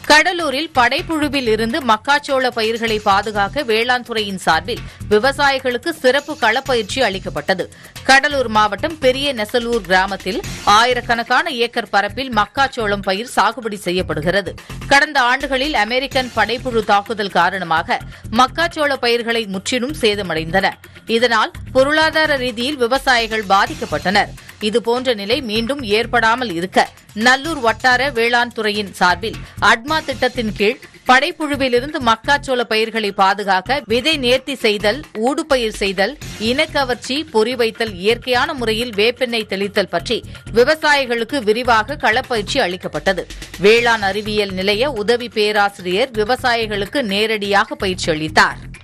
கடலூரில் படைப்புழுவில் இருந்து மக்காச்சோள பயிர்களை பாதுகாக்க வேளாண் துறையின் சார்பில் விவசாயிகளுக்கு சிறப்பு களப்பயிற்சி அளிக்கப்பட்டது கடலூர் மாவட்டம் பெரிய நெசலூர் கிராமத்தில் ஆயிரக்கணக்கான ஏக்கர் பரப்பில் மக்காச்சோளம் பயிர் சாகுபடி செய்யப்படுகிறது கடந்த ஆண்டுகளில் அமெரிக்கன் படைப்புழு தாக்குதல் காரணமாக மக்காச்சோள பயிர்களை முற்றிலும் சேதமடைந்தன இதனால் பொருளாதார ரீதியில் விவசாயிகள் பாதிக்கப்பட்டனர் இதுபோன்ற நிலை மீண்டும் ஏற்படாமல் இருக்க நல்லூர் வட்டார வேளாண் துறையின் சார்பில் அட்மா திட்டத்தின் கீழ் படைப்புழுவிலிருந்து மக்காச்சோள பயிர்களை பாதுகாக்க விதை நேர்த்தி செய்தல் ஊடுபயிர் செய்தல் இனக்கவர்ச்சி பொறி வைத்தல் இயற்கையான முறையில் வேப்பெண்ணெய் தெளித்தல் பற்றி விவசாயிகளுக்கு விரிவாக களப்பயிற்சி அளிக்கப்பட்டது வேளாண் அறிவியல் நிலைய உதவி பேராசிரியர் விவசாயிகளுக்கு நேரடியாக பயிற்சி அளித்தார்